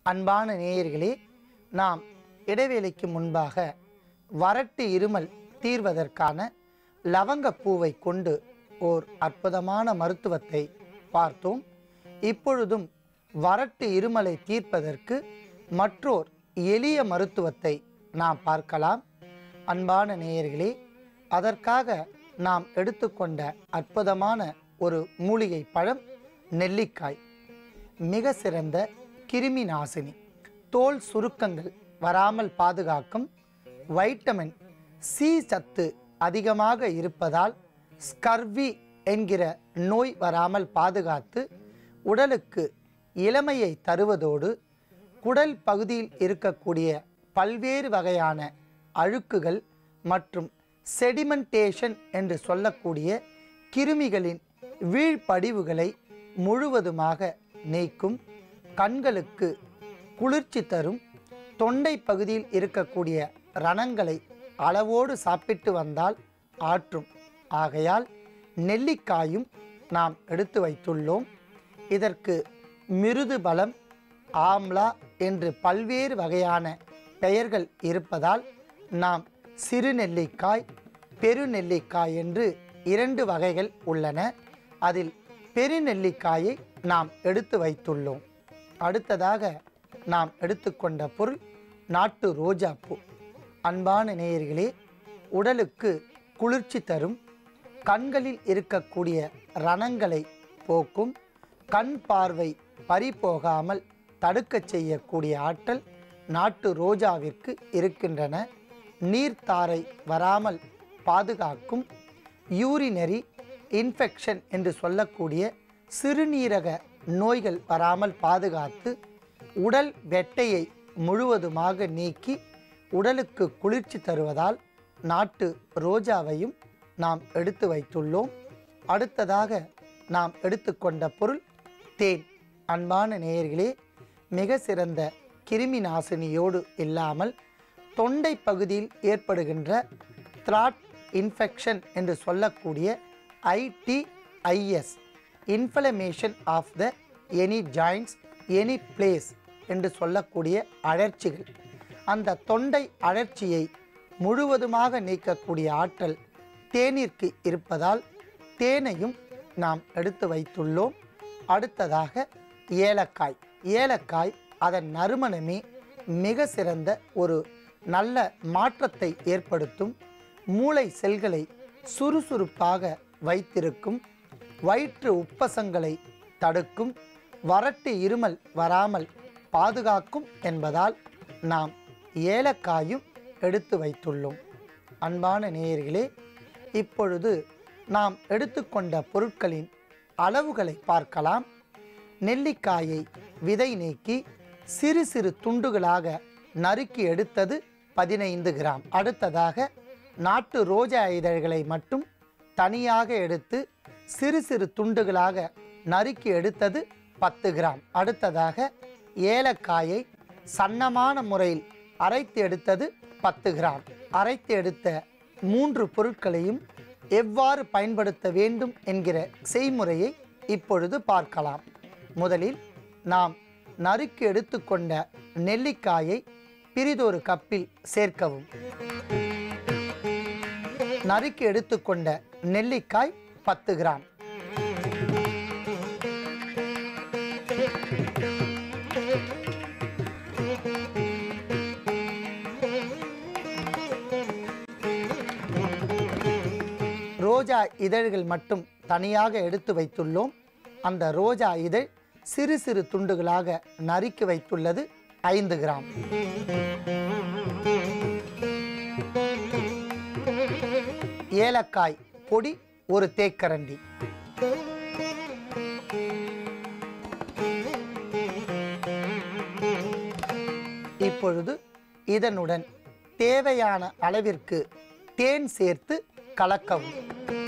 அன்பான நேயர்களே நாம் இடைவேளைக்கு முன்பாக வறட்டு இருமல் தீர்வதற்கான லவங்கப்பூவை கொண்டு ஓர் அற்புதமான மருத்துவத்தை பார்த்தோம் இப்பொழுதும் வறட்டு இருமலை தீர்ப்பதற்கு மற்றோர் எளிய மருத்துவத்தை நாம் பார்க்கலாம் அன்பான நேயர்களே அதற்காக நாம் எடுத்துக்கொண்ட அற்புதமான ஒரு மூலிகை பழம் நெல்லிக்காய் மிக சிறந்த கிருமி நாசினி தோல் சுருக்கங்கள் வராமல் பாதுகாக்கும் வைட்டமின் சி சத்து அதிகமாக இருப்பதால் ஸ்கர்வி என்கிற நோய் வராமல் பாதுகாத்து உடலுக்கு இளமையை தருவதோடு குடல் பகுதியில் இருக்கக்கூடிய பல்வேறு வகையான அழுக்குகள் மற்றும் செடிமெண்டேஷன் என்று சொல்லக்கூடிய கிருமிகளின் வீழ்படிவுகளை முழுவதுமாக நீக்கும் கண்களுக்கு குளிர்ச்சி தரும் தொண்டை பகுதியில் இருக்கக்கூடிய ரணங்களை அளவோடு சாப்பிட்டு வந்தால் ஆற்றும் ஆகையால் நெல்லிக்காயும் நாம் எடுத்து வைத்துள்ளோம் இதற்கு மிருது பலம் ஆம்லா என்று பல்வேறு வகையான பெயர்கள் இருப்பதால் நாம் சிறு நெல்லிக்காய் பெருநெல்லிக்காய் என்று இரண்டு வகைகள் உள்ளன அதில் பெருநெல்லிக்காயை நாம் எடுத்து வைத்துள்ளோம் அடுத்ததாக நாம் எடுத்துக்கொண்ட பொருள் நாட்டு ரோஜாப்பூ அன்பான நேயர்களே உடலுக்கு குளிர்ச்சி தரும் கண்களில் இருக்கக்கூடிய ரணங்களை போக்கும் கண் பார்வை பறிபோகாமல் தடுக்கச் செய்யக்கூடிய ஆற்றல் நாட்டு ரோஜாவிற்கு இருக்கின்றன நீர்த்தாரை வராமல் பாதுகாக்கும் யூரினரி இன்ஃபெக்ஷன் என்று சொல்லக்கூடிய சிறுநீரக நோய்கள் வராமல் பாதுகாத்து உடல் வெட்டையை முழுவதுமாக நீக்கி உடலுக்கு குளிர்ச்சி தருவதால் நாட்டு ரோஜாவையும் நாம் எடுத்து வைத்துள்ளோம் அடுத்ததாக நாம் எடுத்துக்கொண்ட பொருள் தேன் அன்பான நேயர்களே மிக சிறந்த கிருமி நாசினியோடு இல்லாமல் தொண்டை பகுதியில் ஏற்படுகின்ற த்ராட் இன்ஃபெக்ஷன் என்று சொல்லக்கூடிய I T I S inflammation of the any joints any place என்று சொல்லக்கூடிய அழற்சிகள் அந்த தொண்டை அழற்சியை முழுவதுமாக நீக்கக்கூடிய ஆற்றல் தேநீர்க்கு இருப்பதால் தேனையும் நாம் எடுத்து வைத்துள்ளோம் அடுத்ததாக ஏலக்காய் ஏலக்காய் அதன் நறுமணமே மிக சிறந்த ஒரு நல்ல மாற்றத்தை ஏற்படுத்தும் மூளை செல்களை சுறுசுறுப்பாக வைத்திருக்கும் வயிற்று உப்பசங்களை தடுக்கும் வறட்டு இருமல் வராமல் பாதுகாக்கும் என்பதால் நாம் ஏலக்காயும் எடுத்து வைத்துள்ளோம் அன்பான நேயர்களே இப்பொழுது நாம் எடுத்துக்கொண்ட பொருட்களின் அளவுகளை பார்க்கலாம் நெல்லிக்காயை விதை நீக்கி சிறு சிறு துண்டுகளாக நறுக்கி எடுத்தது பதினைந்து கிராம் அடுத்ததாக நாட்டு ரோஜா இதழ்களை மட்டும் தனியாக எடுத்து சிறு சிறு துண்டுகளாக நறுக்கி எடுத்தது பத்து கிராம் அடுத்ததாக ஏலக்காயை சன்னமான முறையில் அரைத்து எடுத்தது பத்து கிராம் அரைத்து எடுத்த மூன்று பொருட்களையும் எவ்வாறு பயன்படுத்த வேண்டும் என்கிற செய்முறையை இப்பொழுது பார்க்கலாம் முதலில் நாம் நறுக்கி எடுத்துக்கொண்ட நெல்லிக்காயை பிரிதொரு கப்பில் சேர்க்கவும் நறுக்கி எடுத்துக்கொண்ட நெல்லிக்காய் பத்து கிராம் ரோஜா இதழ்கள் மட்டும் தனியாக எடுத்து வைத்துள்ளோம் அந்த ரோஜா இதழ் சிறு சிறு துண்டுகளாக நறுக்கி வைத்துள்ளது ஐந்து கிராம் ஏலக்காய் பொடி ஒரு தேக்கரண்டி இப்பொழுது இதனுடன் தேவையான அளவிற்கு தேன் சேர்த்து கலக்கவும்